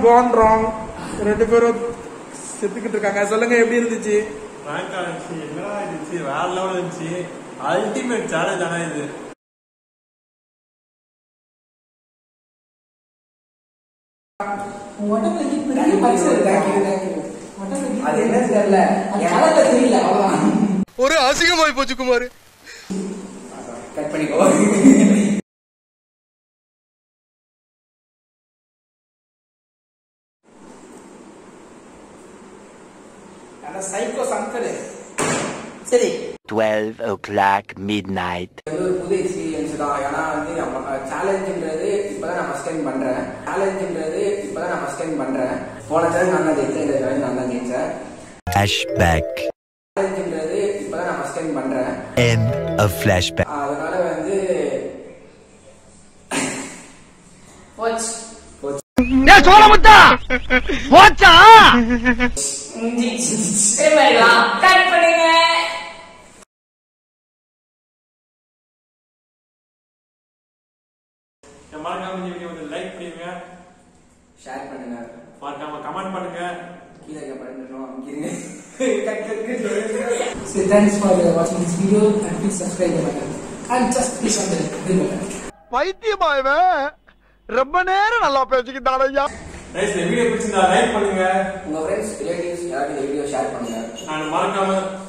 Khan wrong ரெண்டு பேரும் செத்துக்கிட்டு இருக்காங்க சொல்லுங்க எப்படி இருந்துச்சு ரேங்க் இருந்துச்சு என்னடா இருந்துச்சு வேற லெவல் இருந்துச்சு அல்டிமேட் சேலஞ்ச் ஆனா இது உடம்புல நீ பெரிய பரிசு இருக்கு. உடம்புல நீ அது என்ன தெரியல அது கலர்ல தெரியல அவ்வளவுதான் ஒரு அசிங்கமாய் போச்சு குமார் கட் பண்ணிக்கோ அந்த சைக்கோ சங்கர் சரி 12 o'clock midnight. இது ஒரு புது எக்ஸ்பீரியன்ஸ் தான் ஏன்னா வந்து சேலஞ்சுன்றது இப்பதான் நான் ஃபர்ஸ்ட் டைம் பண்றேன் சேலஞ்சுன்றது இப்பதான் நான் ஃபர்ஸ்ட் டைம் பண்றேன் போன சேலஞ்ச் நான் தான் ஜெயிச்சேன் இந்த சேலஞ்ச் நான் தான் ஜெயிச்சேன் Flashback. சேலஞ்சுன்றது இப்பதான் நான் ஃபர்ஸ்ட் டைம் பண்றேன் End of flashback. அதனால வந்து போச்சு கட் பண்ணுங்க மறக்காம இந்த வீடியோ வந்து லைக் பண்ணுங்க ஷேர் பண்ணுங்க மறக்காம கமெண்ட் பண்ணுங்க கீழே பண்ணிட்டோம் இருங்க So thanks for uh, watching this video and please subscribe the button and just please on the bell button. பைத்தியமாயவன் ரொம்ப நேரம் நல்லா பேசிக்கிட்டான் ஐயா ரைஸ் இந்த வீடியோ பிடிச்சிருந்தா லைக் பண்ணுங்க உங்க ஃப்ரெண்ட்ஸ் ரிலேட்டிவ்ஸ் யாராவது இந்த வீடியோ ஷேர் பண்ணுங்க அண்ட் மறக்காம